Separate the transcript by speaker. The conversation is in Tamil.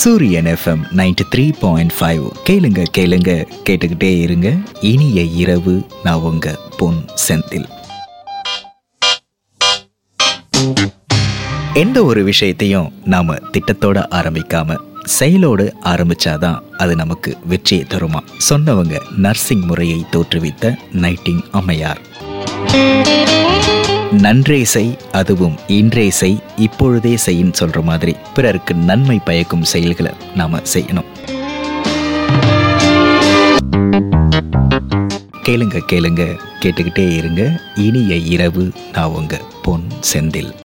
Speaker 1: சூரியன் FM ninety three point five கேளுங்க கேளுங்க கேட்டுக்கிட்டே இருங்க இனிய இரவு நான் உங்க பொன் செந்தில் எந்த ஒரு விஷயத்தையும் நாம திட்டத்தோட ஆரம்பிக்காம செயலோடு ஆரம்பிச்சாதான் அது நமக்கு வெற்றியை தருமா சொன்னவங்க நர்சிங் முறையை தோற்றுவித்த நைட்டிங் அம்மையார் நன்றே செய் அதுவும் இன்றே செய் இப்பொழுதே செய்யின்னு சொல்ற மாதிரி பிறருக்கு நன்மை பயக்கும் செயல்களை நாம செய்யணும் கேளுங்க கேளுங்க கேட்டுக்கிட்டே இருங்க இனிய இரவு நான் உங்க பொன் செந்தில்